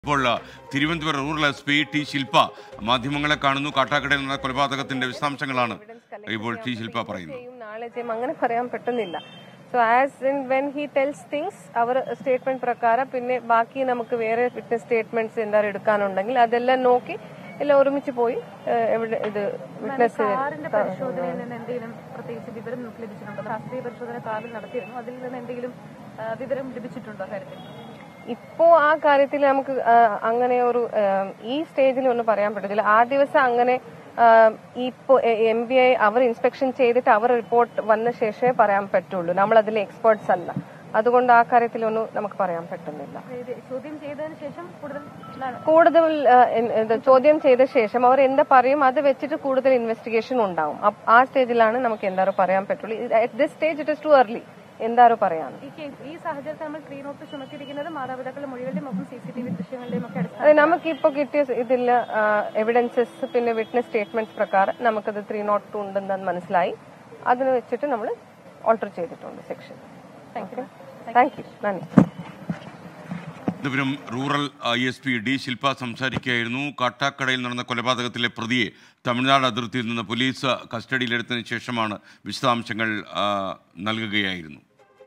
ഇപ്പോൾ ആ, Thiruvananthapuram rural S P T Shilpa മാധ്യമങ്ങളെ കാണുന്നു കാട്ടാക്കടയിൽ നടന്ന കൊലപാതകത്തിന്റെ വിശദാംശങ്ങളാണ് ഇപ്പോൾ ടി ശില്പ പറയുന്നത് ചെയ്യും നാളെ ചെയ്യും അങ്ങനെ പറയാൻ പറ്റുന്നില്ല so as in when he tells things അവർ സ്റ്റേറ്റ്മെന്റ് പ്രകാരം പിന്നെ ബാക്കി നമുക്ക് വേറെ വിറ്റ്നസ് സ്റ്റേറ്റ്മെന്റ്സ് എന്താ എടുക്കാനുണ്ടെങ്കിൽ അതെല്ലാം നോക്കി എല്ലാം ഒരുമിച്ച് പോയി ഏഹ്, എവിടെ ഇത് വിറ്റ്നസ് കാറിന്റെ പരിശോധനയിൽ നിന്ന് എന്തെങ്കിലും പ്രത്യേകിച്ച് വിവരം നമുക്ക് ലഭിച്ചിട്ടുണ്ടോ ശാസ്ത്രീയ പരിശോധന കാറിൽ നടത്തിയിരുന്നു അതിൽ നിന്ന് എന്തെങ്കിലും ആ, വിവരം ലഭിച്ചിട്ടുണ്ടോ കാര്യത്തിൽ ഇപ്പോ ആ കാര്യത്തിൽ നമുക്ക് ആ, അങ്ങനെ ഒരു ആ, ഈ സ്റ്റേജിൽ ഒന്നും പറയാൻ പറ്റത്തില്ല ആ ദിവസം അങ്ങനെ ആ, ഇപ്പോ എം ബി ഐ അവർ ഇൻസ്പെക്ഷൻ ചെയ്തിട്ട് അവർ റിപ്പോർട്ട് വന്ന ശേഷമേ പറയാൻ പറ്റുള്ളൂ നമ്മൾ അതിൽ എക്സ്പേർട്സ് അല്ല അതുകൊണ്ട് ആ കാര്യത്തിലൊന്നും നമുക്ക് പറയാൻ പറ്റുന്നില്ല ഇത് ചോദ്യം ചെയ്തതിന് ശേഷം കൂടുതൽ ന- കൂടുതൽ ആ, എൻ- ഇത് ചോദ്യം ചെയ്ത ശേഷം അവർ എന്താ പറയും അത് വെച്ചിട്ട് കൂടുതൽ ഇൻവെസ്റ്റിഗേഷൻ ഉണ്ടാവും അപ്പ- ആ സ്റ്റേജിലാണ് നമുക്ക് എന്താറോ പറയാൻ പറ്റുള്ളൂ at this stage it is too early എന്താറോ പറയാൻ ഈ കേസ് ഈ സാഹചര്യത്തിൽ നമ്മൾ ക്ലീൻ നോട്ട് ചുമത്തിയിരിക്കുന്നത് മാതാപിതാക്കളുടെ മൊഴികളുടെയും ഒപ്പം സി സി ടി വി ദൃശ്യങ്ങളുടെയും ഒക്കെ അടിസ്ഥാനം അത് നമുക്കിപ്പോ കിട്ടിയ ഇതിൽ എവിഡൻസസ് പിന്നെ വിറ്റ്നസ് സ്റ്റേറ്റ്മെന്റ്സ് പ്രകാരം നമുക്കത് ത്രീ നോട്ട് ടു ഉണ്ടെന്ന് മനസ്സിലായി അതിന് വെച്ചിട്ട് നമ്മൾ ഓൾട്ടർ ചെയ്തിട്ടുണ്ട് section thank you thank you നന്ദി Thiruvananthapuram rural I S P D Shilpa സംസാരിക്കുകയായിരുന്നു കാട്ടാക്കടയിൽ നടന്ന കൊലപാതകത്തിലെ പ്രതിയെ തമിഴ്നാട് അതിർത്തിയിൽ നിന്ന് പോലീസ് കസ്റ്റഡിയിലെടുത്തതിന് ശേഷമാണ് വിശദാംശങ്ങൾ ആ, നൽകുകയായിരുന്നു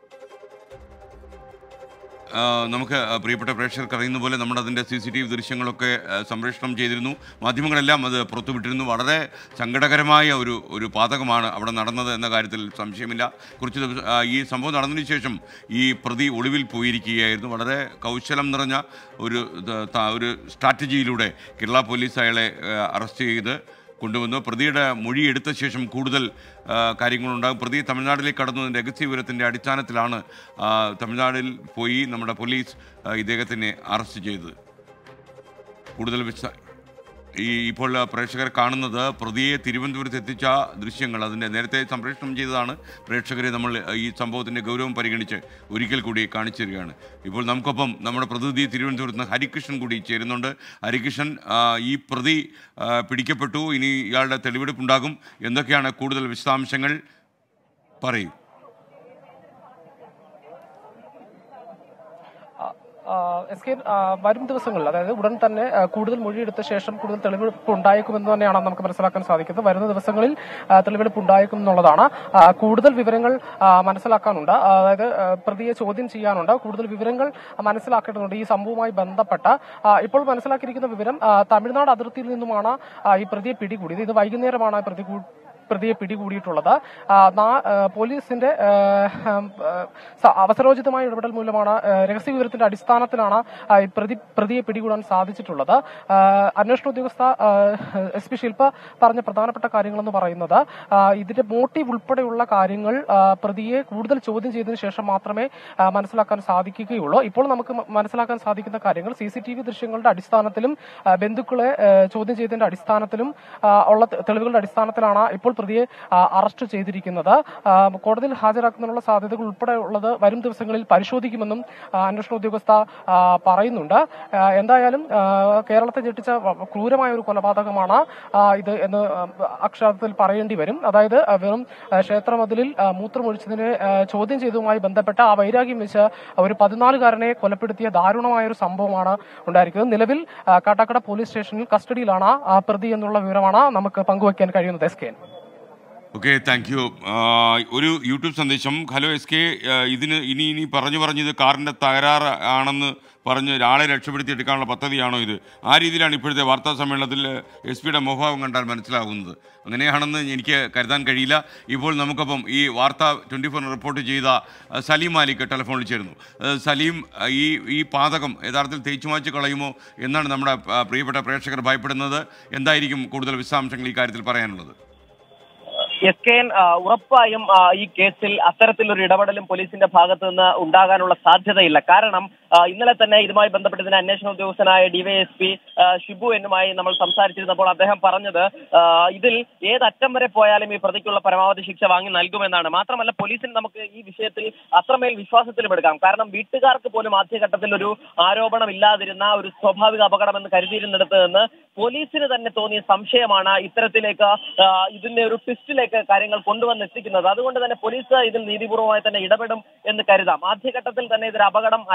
ആ, നമുക്ക് ആ, പ്രിയപ്പെട്ട പ്രേക്ഷകർക്ക് അറിയുന്ന പോലെ നമ്മുടെ അതിൻ്റെ സി സി ടി വി ദൃശ്യങ്ങളൊക്കെ ആ, സംപ്രേഷണം ചെയ്തിരുന്നു മാധ്യമങ്ങളെല്ലാം അത് പുറത്തുവിട്ടിരുന്നു വളരെ സങ്കടകരമായ ഒരു ഒരു പാതകമാണ് അവിടെ നടന്നത് എന്ന കാര്യത്തിൽ സംശയമില്ല കുറച്ച് ദിവസം ആ, ഈ സംഭവം നടന്നതിന് ശേഷം ഈ പ്രതി ഒളിവിൽ പോയിരിക്കുകയായിരുന്നു വളരെ കൗശലം നിറഞ്ഞ ഒരു ഇത് ത- ഒരു സ്ട്രാറ്റജിയിലൂടെ കേരള പോലീസ് അയാളെ ആ, അറസ്റ്റ് ചെയ്ത് കൊണ്ടുവന്നു പ്രതിയുടെ മൊഴി എടുത്ത ശേഷം കൂടുതൽ ആ, കാര്യങ്ങളുണ്ടാകും പ്രതി തമിഴ്നാട്ടിലേക്ക് കടന്നതിൻ്റെ രഹസ്യ വിവരത്തിൻ്റെ അടിസ്ഥാനത്തിലാണ് ആ, തമിഴ്നാട്ടിൽ പോയി നമ്മുടെ പോലീസ് ആ, ഇദ്ദേഹത്തിനെ അറസ്റ്റ് ചെയ്തത് കൂടുതൽ വിശ ഈ ഇപ്പോൾ പ്രേക്ഷകർ കാണുന്നത് പ്രതിയെ തിരുവനന്തപുരത്ത് എത്തിച്ച ദൃശ്യങ്ങൾ അതിൻ്റെ നേരത്തെ സംപ്രേഷണം ചെയ്തതാണ് പ്രേക്ഷകരെ നമ്മൾ ഈ സംഭവത്തിൻ്റെ ഗൗരവം പരിഗണിച്ച് ഒരിക്കൽ കൂടി കാണിച്ചു തരികയാണ് ഇപ്പോൾ നമുക്കൊപ്പം നമ്മുടെ പ്രതിനിധി തിരുവനന്തപുരത്ത് നിന്ന് ഹരികൃഷ്ണൻ കൂടി ചേരുന്നുണ്ട് ഹരികൃഷ്ണൻ ആ, ഈ പ്രതി ആ, പിടിക്കപ്പെട്ടു ഇനി ഇയാളുടെ തെളിവെടുപ്പുണ്ടാകും എന്തൊക്കെയാണ് കൂടുതൽ വിശദാംശങ്ങൾ പറയൂ എസ് കെ ആ, വരും ദിവസങ്ങളിൽ അതായത് ഉടൻ തന്നെ ആ, കൂടുതൽ മൊഴിയെടുത്ത ശേഷം കൂടുതൽ തെളിവെടുപ്പ് ഉണ്ടായേക്കുമെന്ന് തന്നെയാണ് നമുക്ക് മനസ്സിലാക്കാൻ സാധിക്കുന്നത് വരുന്ന ദിവസങ്ങളിൽ ആ, തെളിവെടുപ്പ് ഉണ്ടായേക്കും എന്നുള്ളതാണ് ആ, കൂടുതൽ വിവരങ്ങൾ ആ, മനസ്സിലാക്കാനുണ്ട് ആ, അതായത് ആ, പ്രതിയെ ചോദ്യം ചെയ്യാനുണ്ട് കൂടുതൽ വിവരങ്ങൾ മനസ്സിലാക്കേണ്ടതുണ്ട് ഈ സംഭവവുമായി ബന്ധപ്പെട്ട ആ, ഇപ്പോൾ മനസ്സിലാക്കിയിരിക്കുന്ന വിവരം ആ, തമിഴ്നാട് അതിർത്തിയിൽ നിന്നുമാണ് ആ, ഈ പ്രതിയെ പിടികൂടിയത് ഇത് വൈകുന്നേരമാണ് പ്രതി കൂ- പ്രതിയെ പിടികൂടിയിട്ടുള്ളത് ആ, നാ- ആ, പോലീസിന്റെ ആ, ഉം, ആ, സ- അവസരോചിതമായ ഇടപെടൽ മൂലമാണ് ആ, രഹസ്യ വിവരത്തിന്റെ അടിസ്ഥാനത്തിലാണ് ആ, ഈ പ്രതി പ്രതിയെ പിടികൂടാൻ സാധിച്ചിട്ടുള്ളത് ആ, അന്വേഷണ ഉദ്യോഗസ്ഥ എസ് പി ശില്പ പറഞ്ഞ പ്രധാനപ്പെട്ട കാര്യങ്ങളെന്ന് പറയുന്നത് ആ, ഇതിന്റെ മോട്ടീവ് ഉൾപ്പെടെയുള്ള കാര്യങ്ങൾ ആ, പ്രതിയെ കൂടുതൽ ചോദ്യം ചെയ്തതിനു ശേഷം മാത്രമേ ആ, മനസ്സിലാക്കാൻ സാധിക്കുകയുള്ളൂ ഇപ്പോൾ നമുക്ക് മ- മനസ്സിലാക്കാൻ സാധിക്കുന്ന കാര്യങ്ങൾ സി സി ടി വി ദൃശ്യങ്ങളുടെ അടിസ്ഥാനത്തിലും ആ, ബന്ധുക്കളെ ആ, ചോദ്യം ചെയ്തതിന്റെ അടിസ്ഥാനത്തിലും ആ, ഉള്ള തെ- തെളിവുകളുടെ അടിസ്ഥാനത്തിലാണ് ഇപ്പോൾ പ്രതിയെ ആ, അറസ്റ്റ് ചെയ്തിരിക്കുന്നത് ആ, കോടതിയിൽ ഹാജരാക്കുന്നതിനുള്ള സാധ്യതകൾ ഉൾപ്പെടെ ഉള്ളത് വരും ദിവസങ്ങളിൽ പരിശോധിക്കുമെന്നും ആ, അന്വേഷണ ഉദ്യോഗസ്ഥ ആ, പറയുന്നുണ്ട് ആ, എന്തായാലും ആ, കേരളത്തെ ഞെട്ടിച്ച വ- ക്രൂരമായ ഒരു കൊലപാതകമാണ് ആ, ഇത് എന്ന് ആ, അക്ഷരത്തിൽ പറയേണ്ടി വരും അതായത് ആ, വെറും ആ, ക്ഷേത്രമതിലിൽ ആ, മൂത്രമൊഴിച്ചതിനെ ആ, ചോദ്യം ചെയ്തതുമായി ബന്ധപ്പെട്ട ആ വൈരാഗ്യം വെച്ച് ഒരു പതിനാലുകാരനെ കൊലപ്പെടുത്തിയ ദാരുണമായ ഒരു സംഭവമാണ് ഉണ്ടായിരിക്കുന്നത് നിലവിൽ ആ, കാട്ടാക്കട പോലീസ് സ്റ്റേഷനിൽ കസ്റ്റഡിയിലാണ് ആ പ്രതി എന്നുള്ള വിവരമാണ് നമുക്ക് പങ്കുവയ്ക്കാൻ കഴിയുന്നത് S K okay thank you ഒരു യൂട്യൂബ് സന്ദേശം ഹലോ എസ് കെ ഇതിന് ഇനി ഇനി പറഞ്ഞു പറഞ്ഞ് ഇത് കാറിൻ്റെ തകരാറ് ആണെന്ന് പറഞ്ഞ് ഒരാളെ രക്ഷപ്പെടുത്തി എടുക്കാനുള്ള പദ്ധതിയാണോ ഇത് ആ രീതിയിലാണ് ഇപ്പോഴത്തെ വാർത്താ സമ്മേളനത്തിൽ എസ് പിയുടെ മുഖഭാവം കണ്ടാൽ മനസ്സിലാകുന്നത് അങ്ങനെയാണെന്ന് എനിക്ക് കരുതാൻ കഴിയില്ല ഇപ്പോൾ നമുക്കൊപ്പം ഈ വാർത്ത ട്വൻറ്റി ഫോർ റിപ്പോർട്ട് ചെയ്ത ആ, സലീം മാലിക് ടെലിഫോണിൽ ചേരുന്നു ആ, സലീം ആ, ഈ ഈ പാതകം യഥാർത്ഥത്തിൽ തേച്ചു മാച്ച് കളയുമോ എന്നാണ് നമ്മുടെ ആ, പ്രിയപ്പെട്ട പ്രേക്ഷകർ ഭയപ്പെടുന്നത് എന്തായിരിക്കും കൂടുതൽ വിശദാംശങ്ങൾ ഈ കാര്യത്തിൽ പറയാനുള്ളത് എസ് കെ എൻ ആ, ഉറപ്പായും ആ, ഈ കേസിൽ അത്തരത്തിലൊരു ഇടപെടലും പോലീസിന്റെ ഭാഗത്ത് നിന്ന് ഉണ്ടാകാനുള്ള സാധ്യതയില്ല കാരണം ആ, ഇന്നലെ തന്നെ ഇതുമായി ബന്ധപ്പെട്ടതിന് അന്വേഷണ ഉദ്യോഗസ്ഥനായ ഡിവൈഎസ്പി ഷിബു എന്നുമായി നമ്മൾ സംസാരിച്ചിരുന്നപ്പോൾ അദ്ദേഹം പറഞ്ഞത് ആ, ഇതിൽ ഏതറ്റം വരെ പോയാലും ഈ പ്രതിക്കുള്ള പരമാവധി ശിക്ഷ വാങ്ങി നൽകുമെന്നാണ് മാത്രമല്ല പോലീസിന് നമുക്ക് ഈ വിഷയത്തിൽ അത്രമേൽ വിശ്വാസത്തിലും എടുക്കാം കാരണം വീട്ടുകാർക്ക് പോലും ആദ്യഘട്ടത്തിൽ ഒരു ആരോപണം ഇല്ലാതിരുന്ന ഒരു സ്വാഭാവിക അപകടമെന്ന് കരുതിയിരുന്നിടത്ത് നിന്ന് പോലീസിന് തന്നെ തോന്നിയ സംശയമാണ് ഇത്തരത്തിലേക്ക് ആ, ഇതിന്റെ ഒരു ട്വിസ്റ്റിലേക്ക് കാര്യങ്ങൾ കൊണ്ടുവന്ന് എത്തിക്കുന്നത് അതുകൊണ്ട് തന്നെ പോലീസ് ഇതിൽ നീതിപൂർവമായി തന്നെ ഇടപെടും എന്ന് കരുതാം ആദ്യഘട്ടത്തിൽ തന്നെ ഇതൊരു അപകടം അല്ല എന്ന്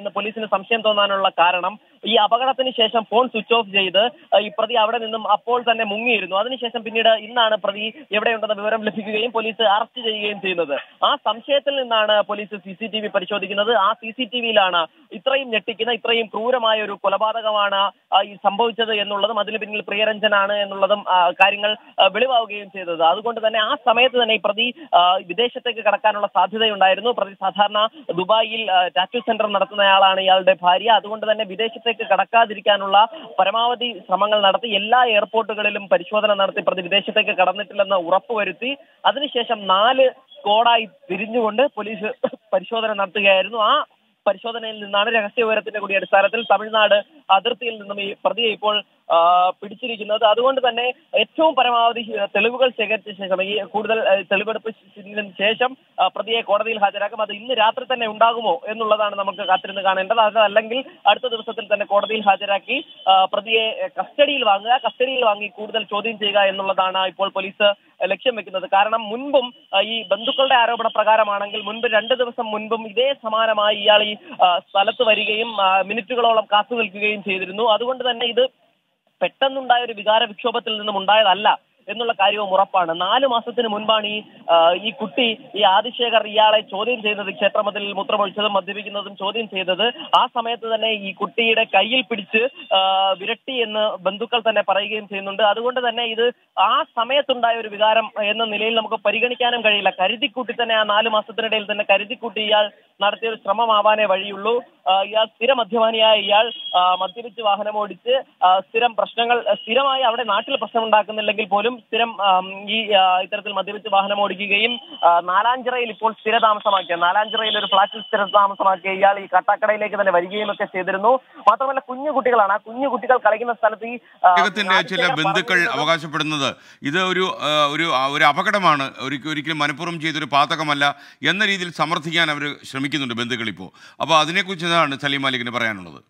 എന്ന് പോലീസിന് സംശയം തോന്നാനുള്ള കാരണം ഈ അപകടത്തിന് ശേഷം ഫോൺ സ്വിച്ച് ഓഫ് ചെയ്ത് ആ, ഈ പ്രതി അവിടെ നിന്നും അപ്പോൾ തന്നെ മുങ്ങിയിരുന്നു അതിനുശേഷം പിന്നീട് ഇന്നാണ് പ്രതി എവിടെയുണ്ടെന്ന വിവരം ലഭിക്കുകയും പോലീസ് അറസ്റ്റ് ചെയ്യുകയും ചെയ്യുന്നത് ആ സംശയത്തിൽ നിന്നാണ് police C C T V പരിശോധിക്കുന്നത് ആ സി സി ടി വിയിലാണ് ഇത്രയും ഞെട്ടിക്കുന്ന ഇത്രയും ക്രൂരമായ ഒരു കൊലപാതകമാണ് ആ, ഈ സംഭവിച്ചത് എന്നുള്ളതും അതിന് പിന്നിൽ പ്രിയരഞ്ജനാണ് എന്നുള്ളതും ആ, കാര്യങ്ങൾ ആ, വെളിവാവുകയും ചെയ്തത് അതുകൊണ്ട് തന്നെ ആ സമയത്ത് തന്നെ ഈ പ്രതി ആ, വിദേശത്തേക്ക് കടക്കാനുള്ള സാധ്യതയുണ്ടായിരുന്നു പ്രതി സാധാരണ ദുബായിൽ ആ, ടാറ്റു സെന്റർ നടത്തുന്നയാളാണ് ഇയാളുടെ ഭാര്യ അതുകൊണ്ട് തന്നെ വിദേശത്തേക്ക് കടക്കാതിരിക്കാനുള്ള പരമാവധി ശ്രമങ്ങൾ നടത്തി എല്ലാ എയർപോർട്ടുകളിലും പരിശോധന നടത്തി പ്രതി വിദേശത്തേക്ക് കടന്നിട്ടില്ലെന്ന് ഉറപ്പുവരുത്തി അതിനുശേഷം നാല് സ്ക്വാഡായി തിരിഞ്ഞുകൊണ്ട് പോലീസ് പരിശോധന നടത്തുകയായിരുന്നു ആ പരിശോധനയിൽ നിന്നാണ് രഹസ്യ വിവരത്തിന്റെ കൂടി അടിസ്ഥാനത്തിൽ തമിഴ്നാട് അതിർത്തിയിൽ നിന്നും ഈ പ്രതിയെ ഇപ്പോൾ ആ, പിടിച്ചിരിക്കുന്നത് അതുകൊണ്ട് തന്നെ ഏറ്റവും പരമാവധി ഏ, തെളിവുകൾ ശേഖരിച്ച ശേഷം ഈ കൂടുതൽ ഏ, തെളിവെടുപ്പ് ചെയ്തതിനു ശേഷം ആ, പ്രതിയെ കോടതിയിൽ ഹാജരാക്കും അത് ഇന്ന് രാത്രി തന്നെ ഉണ്ടാകുമോ എന്നുള്ളതാണ് നമുക്ക് കാത്തിരുന്ന് കാണേണ്ടത് അതല്ലെങ്കിൽ അടുത്ത ദിവസത്തിൽ തന്നെ കോടതിയിൽ ഹാജരാക്കി ആ, പ്രതിയെ കസ്റ്റഡിയിൽ വാങ്ങുക കസ്റ്റഡിയിൽ വാങ്ങി കൂടുതൽ ചോദ്യം ചെയ്യുക എന്നുള്ളതാണ് ഇപ്പോൾ പോലീസ് ലക്ഷ്യം വെക്കുന്നത് കാരണം മുൻപും ആ, ഈ ബന്ധുക്കളുടെ ആരോപണ പ്രകാരമാണെങ്കിൽ മുൻപ് രണ്ട് ദിവസം മുൻപും ഇതേ സമാനമായി ഇയാൾ ഈ ആ, സ്ഥലത്ത് വരികയും ആ, മിനിറ്റുകളോളം കാത്തു നിൽക്കുകയും ചെയ്തിരുന്നു അതുകൊണ്ട് തന്നെ ഇത് പെട്ടെന്നുണ്ടായ ഒരു വികാര വിക്ഷോഭത്തിൽ നിന്നും ഉണ്ടായതല്ല എന്നുള്ള കാര്യവും ഉറപ്പാണ് നാല് മാസത്തിന് മുൻപാണ് ഈ ആ, ഈ കുട്ടി ഈ ആദിശേഖർ ഇയാളെ ചോദ്യം ചെയ്തത് ക്ഷേത്രമതിൽ മൂത്രമൊഴിച്ചതും മദ്യപിക്കുന്നതും ചോദ്യം ചെയ്തത് ആ സമയത്ത് തന്നെ ഈ കുട്ടിയുടെ കയ്യിൽ പിടിച്ച് ആ, വിരട്ടി എന്ന് ബന്ധുക്കൾ തന്നെ പറയുകയും ചെയ്യുന്നുണ്ട് അതുകൊണ്ട് തന്നെ ഇത് ആ സമയത്തുണ്ടായ ഒരു വികാരം എന്ന നിലയിൽ നമുക്ക് പരിഗണിക്കാനും കഴിയില്ല കരുതിക്കൂട്ടി തന്നെ ആ നാല് മാസത്തിനിടയിൽ തന്നെ കരുതിക്കൂട്ടി ഇയാൾ നടത്തിയ ഒരു ശ്രമമാവാനേ വഴിയുള്ളൂ ആ, ഇയാൾ സ്ഥിര മദ്യപാനിയായ ഇയാൾ ആ, മദ്യപിച്ച് വാഹനം ഓടിച്ച് ആ, സ്ഥിരം പ്രശ്നങ്ങൾ സ്ഥിരമായി അവിടെ നാട്ടിൽ പ്രശ്നം ഉണ്ടാക്കുന്നില്ലെങ്കിൽ പോലും സ്ഥിരം ആം, ഈ ആ, ഇത്തരത്തിൽ മദ്യപിച്ച് വാഹനം ഓടിക്കുകയും ആ, നാലാഞ്ചിറയിൽ ഇപ്പോൾ സ്ഥിര താമസമാക്കിയ നാലാഞ്ചിറയിൽ ഒരു ഫ്ളാറ്റിൽ സ്ഥിര താമസമാക്കിയ ഇയാൾ ഈ കട്ടാക്കടയിലേക്ക് തന്നെ വരികയും ഒക്കെ ചെയ്തിരുന്നു മാത്രമല്ല കുഞ്ഞു കുട്ടികളാണ് ആ കുഞ്ഞു കുട്ടികൾ കളിക്കുന്ന സ്ഥലത്ത് ഈ ആ, അദ്ദേഹത്തിന്റെ ചില ആദിത്യനെ ബന്ധുക്കൾ പറഞ്ഞു വിടുന്നത് അവകാശപ്പെടുന്നത് ഇത് ഒരു ആ, ഒരു ആ, ഒരു അപകടമാണ് ഒരിക്കലും ഒരിക്കലും മനഃപൂർവ്വം ചെയ്തൊരു പാതകമല്ല എന്ന രീതിയിൽ സമർത്ഥിക്കാൻ അവർ ശ്രമിക്കുന്നുണ്ട് ബന്ധുക്കൾ ഇപ്പോൾ അപ്പോൾ അതിനെക്കുറിച്ച് എന്താണ് സലീം മാലിക്കിന് പറയാനുള്ളത്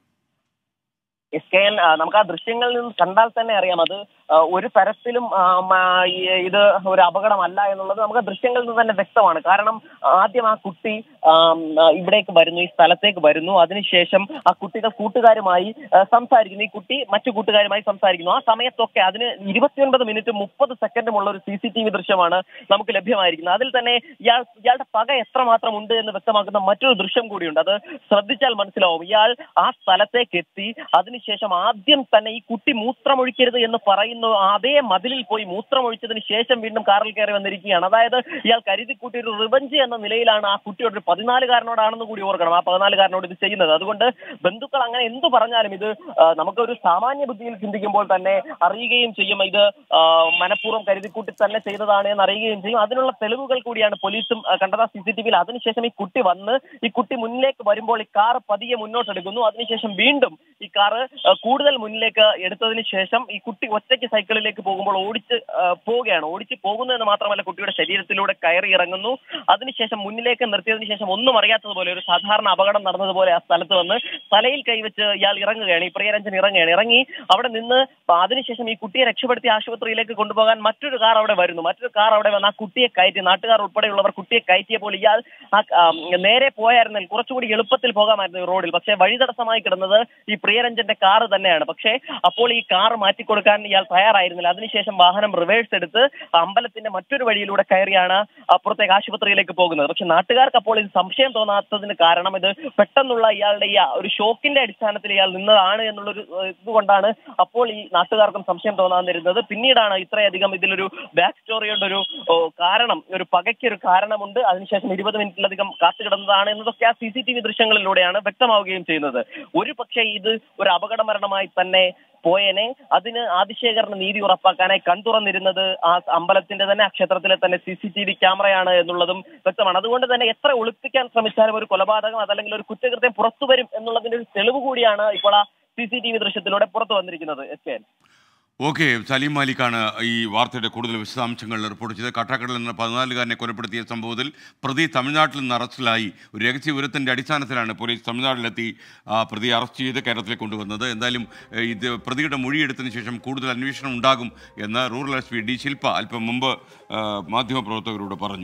എസ് കെ എൻ ആ, നമുക്ക് ആ ദൃശ്യങ്ങളിൽ നിന്ന് കണ്ടാൽ തന്നെ അറിയാം അത് ആ, ഒരു തരത്തിലും ആ, മ, ഈ, ഇത് ഒരു അപകടമല്ല എന്നുള്ളത് നമുക്ക് ആ ദൃശ്യങ്ങളിൽ നിന്ന് തന്നെ വ്യക്തമാണ് കാരണം ആദ്യം ആ കുട്ടി ആം, ആ, ഇവിടേക്ക് വരുന്നു ഈ സ്ഥലത്തേക്ക് വരുന്നു അതിനുശേഷം ആ കുട്ടികൾ കൂട്ടുകാരുമായി ആ, സംസാരിക്കുന്നു ഈ കുട്ടി മറ്റു കൂട്ടുകാരുമായി സംസാരിക്കുന്നു ആ സമയത്തൊക്കെ അതിന് ഇരുപത്തിയൊൻപത് മിനിറ്റ് മുപ്പത് സെക്കൻഡും ഉള്ള ഒരു സി സി ടി വി ദൃശ്യമാണ് നമുക്ക് ലഭ്യമായിരിക്കുന്നത് അതിൽ തന്നെ ഇയാൾ ഇയാളുടെ പക എത്രമാത്രം ഉണ്ട് എന്ന് വ്യക്തമാക്കുന്ന മറ്റൊരു ദൃശ്യം കൂടിയുണ്ട് അത് ശ്രദ്ധിച്ചാൽ മനസ്സിലാവും ഇയാൾ ആ സ്ഥലത്തേക്ക് എത്തി അതിനുശേഷം ആദ്യം തന്നെ ഈ കുട്ടി മൂത്രമൊഴിക്കരുത് എന്ന് പറയുന്നു അതേ മതിലിൽ പോയി മൂത്രമൊഴിച്ചതിന് ശേഷം വീണ്ടും കാറിൽ കയറി വന്നിരിക്കുകയാണ് അതായത് ഇയാൾ കരുതി കൂട്ടി ഒരു റിവഞ്ച് എന്ന നിലയിലാണ് ആ കുട്ടിയോട് ഒരു പതിനാലുകാരനോടാണെന്ന് കൂടി ഓർക്കണം ആ പതിനാലുകാരനോട് ഇത് ചെയ്യുന്നത് അതുകൊണ്ട് ബന്ധുക്കൾ അങ്ങനെ എന്തു പറഞ്ഞാലും ഇത് ആ, നമുക്കൊരു സാമാന്യ ബുദ്ധിയിൽ ചിന്തിക്കുമ്പോൾ തന്നെ അറിയുകയും ചെയ്യും ഇത് ആ, മനഃപൂർവ്വം കരുതിക്കൂട്ടി തന്നെ ചെയ്തതാണ് എന്ന് അറിയുകയും ചെയ്യും അതിനുള്ള തെളിവുകൾ കൂടിയാണ് പോലീസും ആ, കണ്ടത് സി സി ടി വിയിൽ അതിനുശേഷം ഈ കുട്ടി വന്ന് ഈ കുട്ടി മുന്നിലേക്ക് വരുമ്പോൾ ഈ കാർ പതിയെ മുന്നോട്ടെടുക്കുന്നു അതിനുശേഷം വീണ്ടും ഈ കാറ് ആ, കൂടുതൽ മുന്നിലേക്ക് എടുത്തതിന് ശേഷം ഈ കുട്ടി ഒറ്റയ്ക്ക് സൈക്കിളിലേക്ക് പോകുമ്പോൾ ഓടിച്ച് ആ, പോവുകയാണ് ഓടിച്ച് പോകുന്നു എന്ന് മാത്രമല്ല കുട്ടിയുടെ ശരീരത്തിലൂടെ കയറി ഇറങ്ങുന്നു അതിനുശേഷം മുന്നിലേക്ക് നിർത്തിയതിനു ശേഷം ഒന്നും അറിയാത്തതുപോലെ ഒരു സാധാരണ അപകടം നടന്നതുപോലെ ആ സ്ഥലത്ത് വന്ന് തലയിൽ കൈവച്ച് ഇയാൾ ഇറങ്ങുകയാണ് ഈ പ്രിയരഞ്ജൻ ഇറങ്ങുകയാണ് ഇറങ്ങി അവിടെ നിന്ന് അതിനുശേഷം ഈ കുട്ടിയെ രക്ഷപ്പെടുത്തി ആശുപത്രിയിലേക്ക് കൊണ്ടുപോകാൻ മറ്റൊരു കാർ അവിടെ വരുന്നു മറ്റൊരു കാർ അവിടെ വന്ന് ആ കുട്ടിയെ കയറ്റി നാട്ടുകാർ ഉൾപ്പെടെയുള്ളവർ കുട്ടിയെ കയറ്റിയപ്പോൾ ഇയാൾ ആ ആ, നേരെ പോയായിരുന്നെങ്കിൽ കുറച്ചുകൂടി എളുപ്പത്തിൽ പോകാമായിരുന്നു ഈ റോഡിൽ പക്ഷേ വഴി തടസ്സമായി കിടന്നത് ഈ പ്രിയരഞ്ജന്റെ കാർ തന്നെയാണ് പക്ഷേ അപ്പോൾ ഈ കാർ മാറ്റിക്കൊടുക്കാൻ ഇയാൾ തയ്യാറായിരുന്നില്ല അതിനുശേഷം വാഹനം റിവേഴ്സ് എടുത്ത് അമ്പലത്തിന്റെ മറ്റൊരു വഴിയിലൂടെ കയറിയാണ് അപ്പുറത്തേക്ക് ആശുപത്രിയിലേക്ക് പോകുന്നത് പക്ഷെ നാട്ടുകാർക്ക് അപ്പോൾ ഇത് സംശയം തോന്നാത്തതിന് കാരണം ഇത് പെട്ടെന്നുള്ള ഇയാളുടെ ഈ ആ ഒരു ഷോക്കിന്റെ അടിസ്ഥാനത്തിൽ ഇയാൾ നിന്നതാണ് എന്നുള്ളൊരു ഏഹ്, ഇതുകൊണ്ടാണ് അപ്പോൾ ഈ നാട്ടുകാർക്കും സംശയം തോന്നാതിരുന്നത് പിന്നീടാണ് ഇത്രയധികം ഇതിലൊരു ബാക്ക് സ്റ്റോറിയുടെ ഒരു ഓ, കാരണം ഒരു പകയ്ക്ക് ഒരു കാരണമുണ്ട് അതിനുശേഷം ഇരുപത് മിനിറ്റിലധികം കാത്തു കിടന്നതാണ് എന്നതൊക്കെ ആ സി സി ടി വി ദൃശ്യങ്ങളിലൂടെയാണ് വ്യക്തമാവുകയും ചെയ്യുന്നത് ഒരു പക്ഷേ ഇത് ഒരു അപകട മരണമായി തന്നെ പോയേനെ അതിന് ആദിശേഖറിന് നീതി ഉറപ്പാക്കാനായി കൺതുറന്നിരുന്നത് ആ അമ്പലത്തിന്റെ തന്നെ ആ ക്ഷേത്രത്തിലെ തന്നെ സി സി ടി വി ക്യാമറയാണ് എന്നുള്ളതും വ്യക്തമാണ് അതുകൊണ്ട് തന്നെ എത്ര ഒളിപ്പിക്കാൻ ശ്രമിച്ചാലും ഒരു കൊലപാതകം അതല്ലെങ്കിൽ ഒരു കുറ്റകൃത്യം പുറത്തു വരും എന്നുള്ളതിന്റെ ഒരു തെളിവ് കൂടിയാണ് ഇപ്പോൾ ആ സി സി ടി വി ദൃശ്യത്തിലൂടെ പുറത്തു വന്നിരിക്കുന്നത് എസ് കെ ഓക്കെ സലീം മാലിക്കാണ് ഈ വാർത്തയുടെ കൂടുതൽ വിശദാംശങ്ങൾ റിപ്പോർട്ട് ചെയ്തത് കട്ടാക്കടയിൽ നിന്ന് പതിനാലുകാരനെ കൊലപ്പെടുത്തിയ സംഭവത്തിൽ പ്രതി തമിഴ്നാട്ടിൽ നിന്ന് അറസ്റ്റിലായി ഒരു രഹസ്യ വിവരത്തിൻ്റെ അടിസ്ഥാനത്തിലാണ് പോലീസ് തമിഴ്നാട്ടിലെത്തി ആ, പ്രതിയെ അറസ്റ്റ് ചെയ്ത് കേരളത്തിലേക്ക് കൊണ്ടുവന്നത് എന്തായാലും ഏഹ്, ഇത് പ്രതിയുടെ മൊഴിയെടുത്തതിന് ശേഷം കൂടുതൽ അന്വേഷണം ഉണ്ടാകും എന്ന് rural S P D Shilpa അല്പം മുമ്പ് ആ, മാധ്യമപ്രവർത്തകരോട് പറഞ്ഞു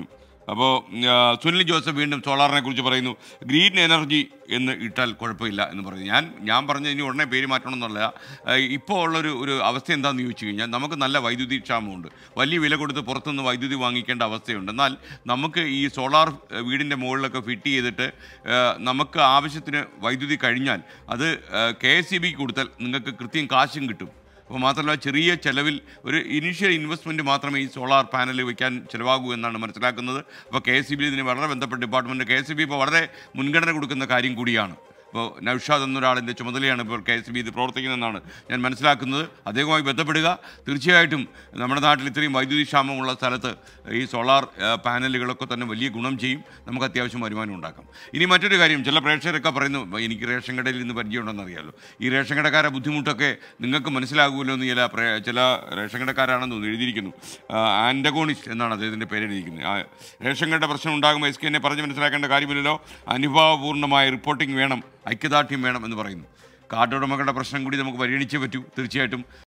അപ്പോൾ സുനിൽ ജോസഫ് വീണ്ടും സോളാറിനെ കുറിച്ച് പറയുന്നു ഗ്രീൻ എനർജി എന്ന് ഇട്ടാൽ കുഴപ്പമില്ല എന്ന് പറഞ്ഞു ഞാൻ ഞാൻ പറഞ്ഞ ഇനി ഉടനെ പേര് മാറ്റണം എന്നുള്ള ഇപ്പോൾ ഉള്ളൊരു ഒരു അവസ്ഥ എന്താണെന്ന് ചോദിച്ചു കഴിഞ്ഞാൽ നമുക്ക് നല്ല വൈദ്യുതി ക്ഷാമമുണ്ട് വലിയ വില കൊടുത്ത് പുറത്തുനിന്ന് വൈദ്യുതി വാങ്ങിക്കേണ്ട അവസ്ഥയുണ്ട് എന്നാൽ നമുക്ക് ഈ സോളാർ ഏഹ്, വീടിൻ്റെ മുകളിലൊക്കെ ഫിറ്റ് ചെയ്തിട്ട് ഏഹ്, നമുക്ക് ആവശ്യത്തിന് വൈദ്യുതി കഴിഞ്ഞാൽ അത് കെ എസ് സി ബിക്ക് കൊടുത്താൽ നിങ്ങൾക്ക് കൃത്യം കാശും കിട്ടും അപ്പോൾ മാത്രമല്ല ചെറിയ ചെലവിൽ ഒരു ഇനീഷ്യൽ ഇൻവെസ്റ്റ്മെൻറ്റ് മാത്രമേ ഈ സോളാർ പാനൽ വയ്ക്കാൻ ചിലവാകൂ എന്നാണ് മനസ്സിലാക്കുന്നത് അപ്പോൾ കെ എസ് സി ബി ഇതിന് വളരെ ബന്ധപ്പെട്ട department K S C B ഇപ്പോൾ വളരെ മുൻഗണന കൊടുക്കുന്ന കാര്യം കൂടിയാണ് ഇപ്പോൾ നൌഷാദ് എന്നൊരാളിൻ്റെ ചുമതലയാണ് ഇപ്പോൾ കെ എസ് ബി ഇത് പ്രവർത്തിക്കുന്നതെന്നാണ് ഞാൻ മനസ്സിലാക്കുന്നത് അദ്ദേഹവുമായി ബന്ധപ്പെടുക തീർച്ചയായിട്ടും നമ്മുടെ നാട്ടിൽ ഇത്രയും വൈദ്യുതി ക്ഷാമമുള്ള സ്ഥലത്ത് ഈ സോളാർ ആ, പാനലുകളൊക്കെ തന്നെ വലിയ ഗുണം ചെയ്യും നമുക്ക് അത്യാവശ്യം വരുമാനം ഉണ്ടാക്കാം ഇനി മറ്റൊരു കാര്യം ചില പ്രേക്ഷകരൊക്കെ പറയുന്നു എനിക്ക് റേഷൻ കടയിൽ നിന്ന് പരിചയമുണ്ടെന്ന് അറിയാമല്ലോ ഈ റേഷൻ കടക്കാരെ ബുദ്ധിമുട്ടൊക്കെ നിങ്ങൾക്ക് മനസ്സിലാകുമല്ലോ എന്ന് ചില പ്രേ- ചില റേഷൻ കടക്കാരാണെന്ന് തോന്നുന്നു എഴുതിയിരിക്കുന്നു ആൻറ്റഗോണിസ്റ്റ് എന്നാണ് അദ്ദേഹത്തിൻ്റെ പേര് എഴുതിയിരിക്കുന്നത് ആ, റേഷൻ കട പ്രശ്നം ഉണ്ടാകുമ്പോൾ എസ് കെ എന്നെ പറഞ്ഞ് മനസ്സിലാക്കേണ്ട കാര്യമില്ലല്ലോ അനുഭാവപൂർണ്ണമായ റിപ്പോർട്ടിംഗ് വേണം ഐക്യദാർഢ്യം വേണം എന്ന് പറയുന്നു കാർഡ് ഉടമകളുടെ പ്രശ്നം കൂടി നമുക്ക് പരിഗണിച്ചേ പറ്റൂ തീർച്ചയായിട്ടും